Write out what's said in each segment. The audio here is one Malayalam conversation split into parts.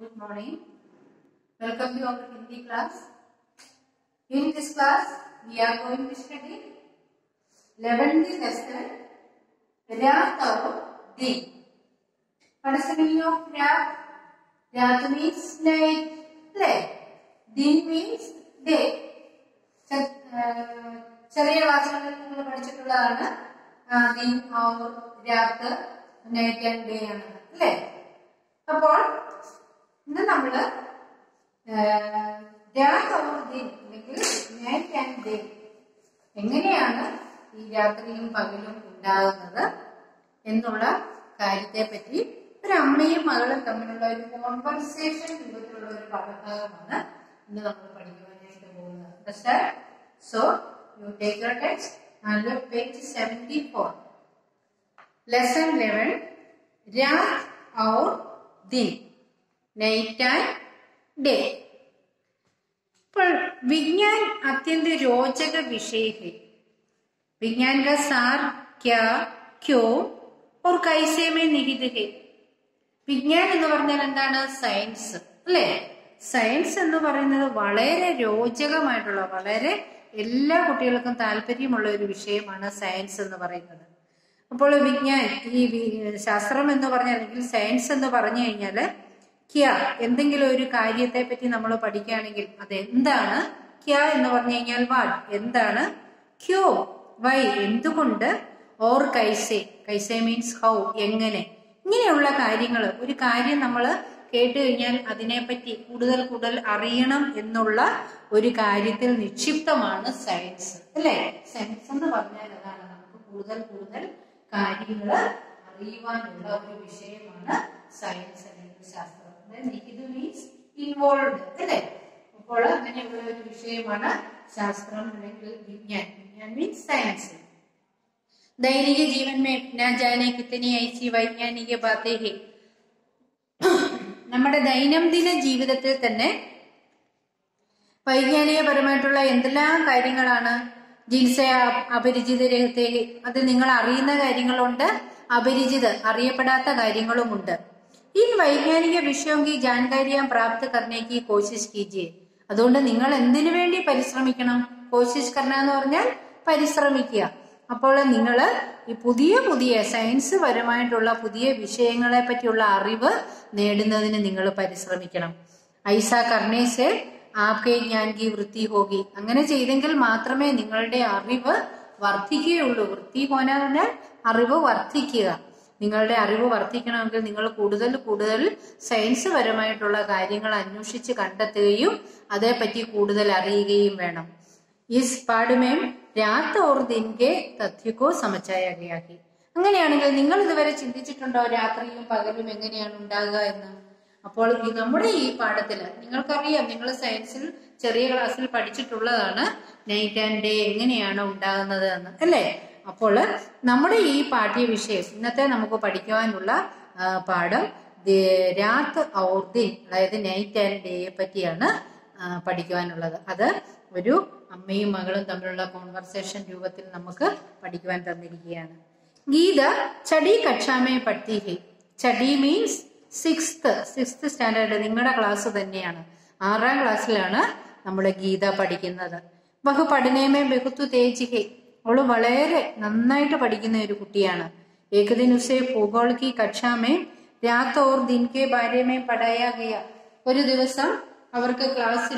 Good morning. Welcome to our Hindi class. In this class, we are going to study 11th lesson, Raat or Din. What is the meaning of Raat? Raat means night, play. Din means day. ചെ- ഏഹ് ചെറിയ ക്ലാസ്സുകളിൽ നിങ്ങൾ പഠിച്ചിട്ടുള്ളതാണ് ആ, ദിൻ ഔർ രാത്ത് നൈറ്റ് ആൻഡ് ഡേ ആണ് അല്ലേ അപ്പോൾ ഇന്ന് നമ്മള് ഏഹ്, രാത്ത് ഔർ ദിൻ അല്ലെങ്കിൽ നൈറ്റ് ആൻഡ് ഡേ എങ്ങനെയാണ് ഈ രാത്രിയും പകലും ഉണ്ടാകുന്നത് എന്നുള്ള കാര്യത്തെ പറ്റി ഒരു അമ്മയും മകളും തമ്മിലുള്ള ഒരു കോൺവെർസേഷൻ രൂപത്തിലുള്ള ഒരു പാഠഭാഗമാണ് ഇന്ന് നമ്മൾ പഠിക്കുവാനായിട്ട് പോകുന്നത് so you take your text and page seventy four lesson eleven രാത് ഔർ ദിൻ നൈറ്റ് ആൻഡ് ഡേ पर विज्ञान अत्यंत रोचक विषय है विज्ञान का सार क्या क्यों और कैसे में निहित है വിജ്ഞാൻ എന്ന് പറഞ്ഞാൽ എന്താണ് സയൻസ് അല്ലേ സയൻസ് എന്ന് പറയുന്നത് വളരെ രോചകമായിട്ടുള്ള വളരെ എല്ലാ കുട്ടികൾക്കും താല്പര്യമുള്ള ഒരു വിഷയമാണ് സയൻസ് എന്ന് പറയുന്നത് അപ്പോൾ വിജ്ഞാൻ ഈ വി- ശാസ്ത്രം എന്ന് പറഞ്ഞാൽ അല്ലെങ്കിൽ സയൻസ് എന്ന് പറഞ്ഞു കഴിഞ്ഞാൽ ക്യ എന്തെങ്കിലും ഒരു കാര്യത്തെ പറ്റി നമ്മൾ പഠിക്കുകയാണെങ്കിൽ അത് എന്താണ് ക്യ എന്ന് പറഞ്ഞു കഴിഞ്ഞാൽ വാട്ട് എന്താണ് ക്യോ വൈ എന്തുകൊണ്ട് ഓർ കൈസെ കൈസെ മീൻസ് ഹൗ എങ്ങനെ ഇങ്ങനെയുള്ള കാര്യങ്ങൾ ഒരു കാര്യം നമ്മൾ കേട്ട് കഴിഞ്ഞാൽ അതിനെപ്പറ്റി കൂടുതൽ കൂടുതൽ അറിയണം എന്നുള്ള ഒരു കാര്യത്തിൽ നിക്ഷിപ്തമാണ് സയൻസ് അല്ലേ സയൻസ് എന്ന് പറഞ്ഞാൽ അതാണ് നമുക്ക് കൂടുതൽ കൂടുതൽ കാര്യങ്ങൾ അറിയുവാനുള്ള ഒരു വിഷയമാണ് സയൻസ് അല്ലെങ്കിൽ ശാസ്ത്രം ഇത് മീൻസ് ഇൻവോൾവ് അല്ലേ അപ്പോൾ അങ്ങനെയുള്ള ഒരു വിഷയമാണ് ശാസ്ത്രം അല്ലെങ്കിൽ വിജ്ഞാൻ വിജ്ഞാൻ മീൻസ് സയൻസ് दैनिक जीवन में न जाने कितनी ऐसी वैज्ञानिक बातें हैं നമ്മുടെ ദൈനംദിന ജീവിതത്തിൽ തന്നെ വൈജ്ഞാനികപരമായിട്ടുള്ള എന്തെല്ലാം കാര്യങ്ങളാണ് ജിൻസെ അപരിചിത രഹത്തെ അത് നിങ്ങൾ അറിയുന്ന കാര്യങ്ങളുണ്ട് അപരിചിത അറിയപ്പെടാത്ത കാര്യങ്ങളുമുണ്ട് ഈ വൈജ്ഞാനിക വിഷയം की जानकारियां प्राप्त करने की कोशिश कीजिए അതുകൊണ്ട് നിങ്ങൾ എന്തിനു വേണ്ടി പരിശ്രമിക്കണം കോശിഷ് കർണ എന്ന് പറഞ്ഞാൽ പരിശ്രമിക്കുക അപ്പോൾ നിങ്ങൾ ഈ പുതിയ പുതിയ സയൻസ് പരമായിട്ടുള്ള പുതിയ വിഷയങ്ങളെ പറ്റിയുള്ള അറിവ് നേടുന്നതിന് നിങ്ങൾ പരിശ്രമിക്കണം ഐസ കർണേസെ ആപ്കെ ജ്ഞാൻ കി വൃത്തി ഹോഗി അങ്ങനെ ചെയ്തെങ്കിൽ മാത്രമേ നിങ്ങളുടെ അറിവ് വർദ്ധിക്കുകയുള്ളൂ വൃത്തി പോന പറഞ്ഞാൽ അറിവ് വർദ്ധിക്കുക നിങ്ങളുടെ അറിവ് വർദ്ധിക്കണമെങ്കിൽ നിങ്ങൾ കൂടുതൽ കൂടുതൽ സയൻസ് പരമായിട്ടുള്ള കാര്യങ്ങൾ അന്വേഷിച്ച് കണ്ടെത്തുകയും അതേപ്പറ്റി കൂടുതൽ അറിയുകയും വേണം ഇസ് പാടുമേം രാത്ത് ഓർ ദിൻകെ തഥ്യക്കോ സമച്ചായാകയാക്കി അങ്ങനെയാണെങ്കിൽ നിങ്ങൾ ഇതുവരെ ചിന്തിച്ചിട്ടുണ്ടോ രാത്രിയും പകലും എങ്ങനെയാണ് ഉണ്ടാകുക എന്ന് അപ്പോൾ ഈ നമ്മുടെ ഈ പാഠത്തില് നിങ്ങൾക്കറിയാം നിങ്ങൾ സയൻസിൽ ചെറിയ ക്ലാസ്സിൽ പഠിച്ചിട്ടുള്ളതാണ് നൈറ്റ് ആൻഡ് ഡേ എങ്ങനെയാണ് ഉണ്ടാകുന്നത് എന്ന് അല്ലേ അപ്പോൾ നമ്മുടെ ഈ പാഠ്യവിഷയം ഇന്നത്തെ നമുക്ക് പഠിക്കുവാനുള്ള ആ, പാഠം ദേ- രാത്ത് ഔർ ദിൻ അതായത് നൈറ്റ് ആൻഡ് ഡേയെ പറ്റിയാണ് ആ, പഠിക്കുവാനുള്ളത് അത് ഒരു അമ്മയും മകളും തമ്മിലുള്ള കോൺവെർസേഷൻ രൂപത്തിൽ നമുക്ക് പഠിക്കുവാൻ തന്നിരിക്കുകയാണ് Geetha ചടി കക്ഷാമേ പഠിത്തി he ചടി means sixth sixth standard നിങ്ങളുടെ ക്ലാസ് തന്നെയാണ് ആറാം ക്ലാസ്സിലാണ് നമ്മൾ ഗീത പഠിക്കുന്നത് ബഹു പഠനേമേ ബഹുത്തു തേജ് ഹി അവള് വളരെ നന്നായിട്ട് പഠിക്കുന്ന ഒരു കുട്ടിയാണ് एक दिन उसे भूगोल की कक्षा में രാത് ഓർ ദിൻ കെ ബാര്യമേ പഠായ ഗയ ഒരു ദിവസം അവർക്ക് ക്ലാസ്സിൽ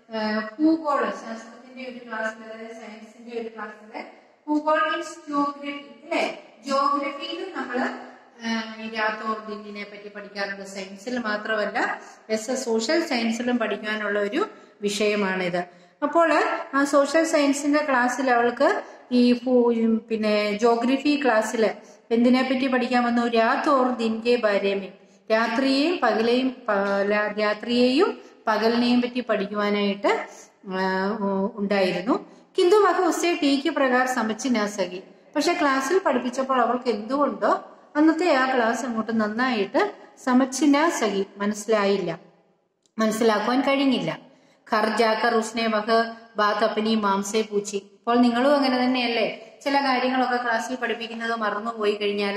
ഭൂഗോള ശാസ്ത്രത്തിന്റെ ഒരു ക്ലാസ്സിൽ അതായത് സയൻസിന്റെ ഒരു ക്ലാസ്സിൽ ഭൂഗോൾ മീൻസ് ജോഗ്രഫി അല്ലെ ജോഗ്രഫിയിലും നമ്മള് ഈ രാത് ഓർ ദിന്നിനെ പറ്റി പഠിക്കാറുണ്ട് സയൻസിൽ മാത്രമല്ല എസ് സോഷ്യൽ സയൻസിലും പഠിക്കാനുള്ള ഒരു വിഷയമാണിത് അപ്പോൾ ആ സോഷ്യൽ സയൻസിന്റെ ക്ലാസ്സിൽ അവൾക്ക് ഈ ഭൂ- പിന്നെ ജോഗ്രഫി ക്ലാസ്സിൽ എന്തിനെ പറ്റി പഠിക്കാൻ വന്നു രാത് ഓർ ദിൻകെ ബാര്യമേ രാത്രിയെയും പകലെയും പ- ല- രാത്രിയെയും പകലിനെയും പറ്റി പഠിക്കുവാനായിട്ട് ആ, ഉ- ഉണ്ടായിരുന്നു കിന്തു വഹ ഉസേ ടീക്ക് പ്രകാർ സമച്ച് നാ സകി പക്ഷെ ക്ലാസ്സിൽ പഠിപ്പിച്ചപ്പോൾ അവൾക്ക് എന്തുകൊണ്ടോ അന്നത്തെ ആ ക്ലാസ് അങ്ങോട്ട് നന്നായിട്ട് സമച്ചിനാ സകി മനസ്സിലായില്ല മനസ്സിലാക്കുവാൻ കഴിഞ്ഞില്ല ഖർ ജാക്കർ ഉസ്നെ വഹ ബാത്ത് അപ്പനി മാംസെ പൂച്ചി അപ്പോൾ നിങ്ങളും അങ്ങനെ തന്നെയല്ലേ ചില കാര്യങ്ങളൊക്കെ ക്ലാസ്സിൽ പഠിപ്പിക്കുന്നത് മറന്നുപോയി കഴിഞ്ഞാൽ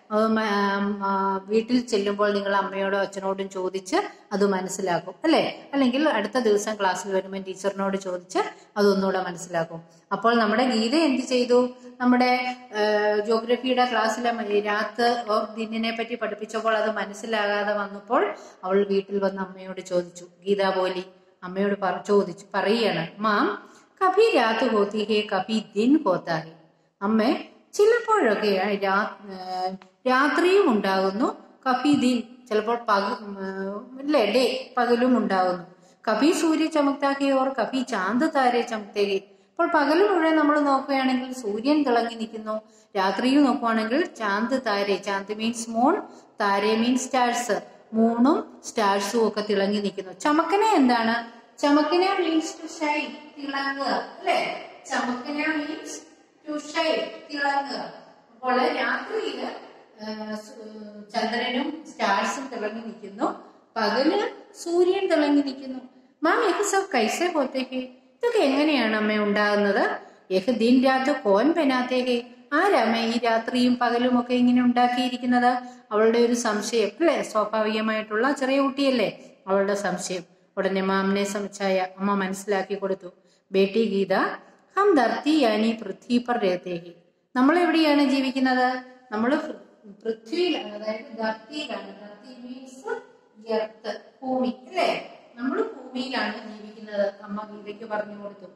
അത് മ- ആം, ആ, വീട്ടിൽ ചെല്ലുമ്പോൾ നിങ്ങൾ അമ്മയോടും അച്ഛനോടും ചോദിച്ച് അത് മനസ്സിലാക്കും അല്ലേ അല്ലെങ്കിൽ അടുത്ത ദിവസം ക്ലാസ്സിൽ വരുമ്പോൾ ടീച്ചറിനോട് ചോദിച്ച് അതൊന്നുകൂടെ മനസ്സിലാക്കും അപ്പോൾ നമ്മുടെ ഗീത എന്ത് ചെയ്തു നമ്മുടെ ജോഗ്രഫിയുടെ ക്ലാസ്സിലെ മ- രാത്ത് ഓർ ദിനിനെ പറ്റി പഠിപ്പിച്ചപ്പോൾ അത് മനസ്സിലാകാതെ വന്നപ്പോൾ അവൾ വീട്ടിൽ വന്ന് അമ്മയോട് ചോദിച്ചു ഗീതാ പോലി അമ്മയോട് പറ ചോദിച്ചു പറയുകയാണ് മാം കഭി രാത്ത് ഹോത്തി ഹേ കഭി ദിൻ ഹോത്താ ഹേ അമ്മേ ചിലപ്പോഴൊക്കെ രാ- ഏഹ് രാത്രിയും ഉണ്ടാകുന്നു കഭി ദിൻ ചിലപ്പോൾ പക അല്ലേ ഡേ പകലും ഉണ്ടാകുന്നു കഭി സൂര്യ ചമക്താകെ ഓർ കഭി ചാന്ത് താരെ ചമക്തേകെ അപ്പോൾ പകൽ മുഴുവൻ നമ്മൾ നോക്കുകയാണെങ്കിൽ സൂര്യൻ തിളങ്ങി നിൽക്കുന്നു രാത്രിയും നോക്കുവാണെങ്കിൽ ചാന്ത് താരെ ചാന്ത് മീൻസ് മൂൺ താരെ മീൻസ് സ്റ്റാർസ് മൂണും സ്റ്റാർസും ഒക്കെ തിളങ്ങി നിൽക്കുന്നു ചമക്കന എന്താണ് ചമക്കന മീൻസ് ടു ഷൈൻ തിളങ്ങുക അല്ലേ ചമക്കന മീൻസ് ടു ഷൈൻ തിളങ്ങുക അപ്പോൾ രാത്രിയില് ആ, സു- ചന്ദ്രനും സ്റ്റാർസും തിളങ്ങി നിൽക്കുന്നു പകല് സൂര്യൻ തിളങ്ങി നിൽക്കുന്നു മാം യഹ് സബ് കൈസെ ഹോത്തെ ഹേ ഇതൊക്കെ എങ്ങനെയാണ് അമ്മ ഉണ്ടാകുന്നത് യഹ് ദിൻ രാത്ത് കോൻ പെനാത്തെ ഹേ ആരാമ ഈ രാത്രിയും പകലും ഒക്കെ ഇങ്ങനെ ഉണ്ടാക്കിയിരിക്കുന്നത് അവളുടെ ഒരു സംശയം അല്ലേ സ്വാഭാവികമായിട്ടുള്ള ചെറിയ കുട്ടിയല്ലേ അവളുടെ സംശയം ഉടനെ മാമിനെ സംശയ അമ്മ മനസ്സിലാക്കി കൊടുത്തു ബേട്ടി ഗീത ഹം ധർത്തി യാനി പൃഥ്വി പർ രഹത്തെ ഹേ നമ്മൾ എവിടെയാണ് ജീവിക്കുന്നത് നമ്മൾ പൃഥ്വിയിലാണ് അതായത് ധർത്തിയിലാണ് ധർത്തി മീൻസ് എർത്ത് ഭൂമി അല്ലേ നമ്മൾ ഭൂമിയിലാണ് ജീവിക്കുന്നത് അമ്മ ഗീതയ്ക്ക് പറഞ്ഞു കൊടുത്തു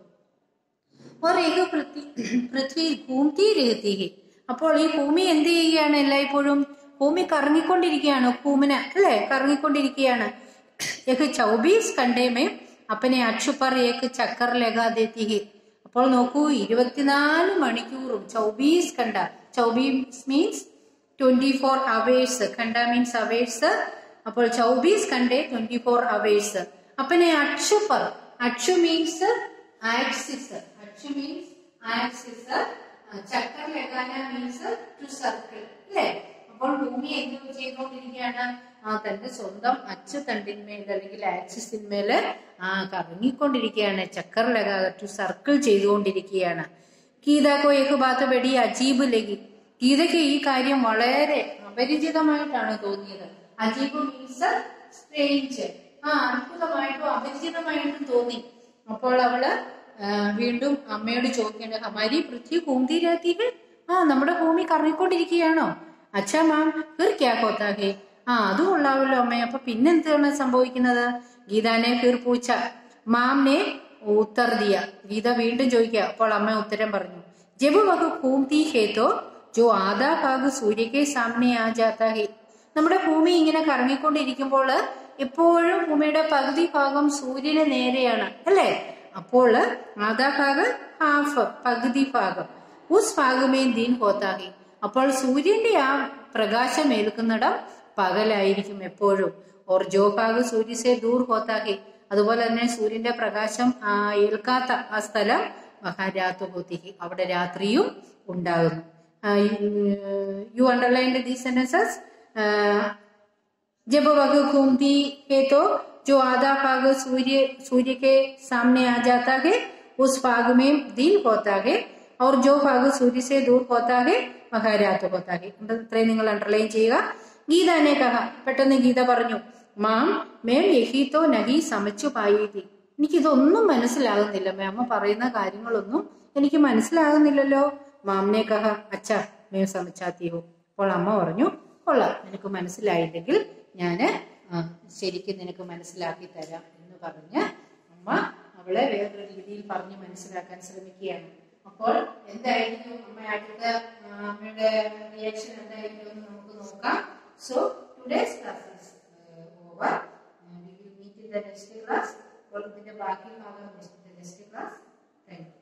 और एक പൃഥ്വി പൃഥ്വി ഭൂമി രഹത്തി അപ്പോൾ ഈ ഭൂമി എന്ത് ചെയ്യുകയാണ് എല്ലായ്പ്പോഴും ഭൂമി കറങ്ങിക്കൊണ്ടിരിക്കുകയാണ് ഭൂമിന് അല്ലേ കറങ്ങിക്കൊണ്ടിരിക്കുകയാണ് ഏക്ക് ചൗബീസ് കണ്ടേമേ അപ്പനെ അക്ഷുപ്പർ ഏക്ക് ചക്കർ ലഗാ ദേത്തി ഹെ അപ്പോൾ നോക്കൂ ഇരുപത്തിനാല് മണിക്കൂറും ചൗബീസ് കണ്ട ചൗബീസ് മീൻസ് ട്വന്റി ഫോർ അവേഴ്സ് ഖണ്ഡ മീൻസ് അവേഴ്സ് അപ്പോൾ ചൗബീസ് കണ്ടേ ട്വന്റി ഫോർ അവേഴ്സ് അപ്പനെ അക്ഷുപ്പർ അക്ഷു മീൻസ് ആക്സിസ് അക്ഷു മീൻസ് ആക്സിസ് ചക്കർ ലഗാന മീൻസ് ടു സർക്കിൾ അല്ലേ അപ്പോൾ ഭൂമി എന്ത് ചെയ്തുകൊണ്ടിരിക്കുകയാണ് ആ തന്റെ സ്വന്തം അച്ചു തണ്ടിന്മേൽ അല്ലെങ്കിൽ ആക്സിസിന്മേല് ആ കറങ്ങിക്കൊണ്ടിരിക്കുകയാണ് ചക്കർ ലഗാ ടു സർക്കിൾ ചെയ്തുകൊണ്ടിരിക്കുകയാണ് ഗീതക്കോ ഏക ബാത്ത് വെടി അജീബ് ലഗി ഗീതയ്ക്ക് ഈ കാര്യം വളരെ അപരിചിതമായിട്ടാണ് തോന്നിയത് അജീബ് മീൻസ് സ്ട്രേഞ്ച് ആ അത്ഭുതമായിട്ടും അപരിചിതമായിട്ടും തോന്നി അപ്പോൾ അവള് ആ, വീണ്ടും അമ്മയോട് ചോദിക്കേണ്ട ഹമാരി പൃഥ്വി കൂന്തി രാത്തി ഹെ ആ നമ്മുടെ ഭൂമി കറങ്ങിക്കൊണ്ടിരിക്കുകയാണോ അച്ഛാ മാം ഫിർ ക്യാ ഹോത്താ ഹെ ആ അത് കൊള്ളാവല്ലോ അമ്മ അപ്പൊ പിന്നെന്താണ് സംഭവിക്കുന്നത് ഗീതാനെ ഫിർ പൂച്ച മാംനെ ഉത്തർ ദിയ ഗീത വീണ്ടും ചോദിക്കുക അപ്പോൾ അമ്മ ഉത്തരം പറഞ്ഞു ജബ് വഹ് കൂന്തി ഹേ തോ ജോ ആധാ ഭാഗ് സൂര്യക്കെ സാമനെ ആ ജാത്താ ഹെ നമ്മുടെ ഭൂമി ഇങ്ങനെ കറങ്ങിക്കൊണ്ടിരിക്കുമ്പോൾ എപ്പോഴും ഭൂമിയുടെ പകുതി ഭാഗം സൂര്യന് നേരെയാണ് അല്ലേ അപ്പോൾ ആധാ ഭാഗ് ഹാഫ് പകുതി ഭാഗം ഉസ് ഭാഗമേ ദീൻ ഹോത്താഹി അപ്പോൾ സൂര്യന്റെ ആ പ്രകാശം ഏൽക്കുന്നിടം പകലായിരിക്കും എപ്പോഴും ഓർ ജോ ഭാഗ് സൂര്യസെ ദൂർ ഹോത്താഹി അതുപോലെ തന്നെ സൂര്യന്റെ പ്രകാശം ആ, ഏൽക്കാത്ത ആ സ്ഥലം മഹാരാത്രി ഹോത്തിഹി അവിടെ രാത്രിയും ഉണ്ടാകുന്നു യു അണ്ടർലൈൻഡ് ദീസ് സെന്റൻസസ് जब वह घूमती है तो जो आधा भाग सूर्य सूर्य के सामने आ जाता है उस भाग में दिन होता है और जो भाग सूर्य से दूर होता है वह रात होता है ഇത്രയും നിങ്ങൾ അണ്ടർലൈൻ ചെയ്യുക ഗീതാനെ കഹ പെട്ടെന്ന് ഗീത പറഞ്ഞു മാം മേം യഹീത്തോ നഹി സമച്ചു പായേതി എനിക്കിതൊന്നും മനസ്സിലാകുന്നില്ല മേ അമ്മ പറയുന്ന കാര്യങ്ങളൊന്നും എനിക്ക് മനസ്സിലാകുന്നില്ലല്ലോ മാമിനെ കഹ അച്ഛ മേ സമച്ചാത്തി ഹോ അപ്പോൾ അമ്മ പറഞ്ഞു കൊള്ളാം നിനക്ക് മനസ്സിലായില്ലെങ്കിൽ ഞാന് ആ, ശരിക്കും നിനക്ക് മനസ്സിലാക്കി തരാം എന്ന് പറഞ്ഞ് അമ്മ അവളെ വേറൊരു രീതിയിൽ പറഞ്ഞ് മനസ്സിലാക്കാൻ ശ്രമിക്കുകയാണ് അപ്പോൾ എന്തായിരിക്കും അമ്മ അടുത്ത ആ, അമ്മയുടെ റിയാക്ഷൻ എന്തായിരിക്കും എന്ന് നമുക്ക് നോക്കാം so today's class over we will meet in the next class അപ്പോൾ ഇതിന്റെ ബാക്കി ഭാഗം നെക്സ്റ്റ് ക്ലാസ് താങ്ക് യു